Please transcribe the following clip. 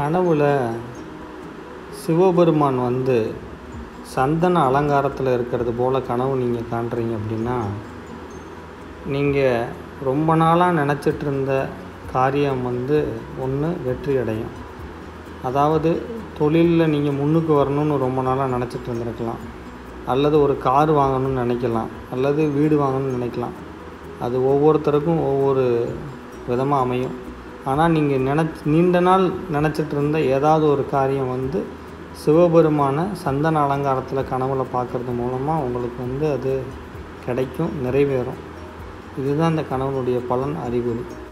கனவில் சிவபெருமான் வந்து சந்தன அலங்காரத்தில் இருக்கிறது போல் கனவு நீங்கள் காண்றீங்க அப்படின்னா நீங்கள் ரொம்ப நாளாக நினச்சிட்டு இருந்த காரியம் வந்து ஒன்று வெற்றி அடையும் அதாவது தொழிலில் நீங்கள் முன்னுக்கு வரணும்னு ரொம்ப நாளாக நினச்சிட்டு இருந்திருக்கலாம் அல்லது ஒரு கார் வாங்கணும்னு நினைக்கலாம் அல்லது வீடு வாங்கணும்னு நினைக்கலாம் அது ஒவ்வொருத்தருக்கும் ஒவ்வொரு விதமாக அமையும் ஆனால் நீங்கள் நினச் நீண்ட நாள் நினச்சிட்டு இருந்த ஏதாவது ஒரு காரியம் வந்து சிவபெருமான சந்தன அலங்காரத்தில் கனவுல பார்க்குறது மூலமாக உங்களுக்கு வந்து அது கிடைக்கும் நிறைவேறும் இதுதான் இந்த கனவுனுடைய பலன் அறிகுறி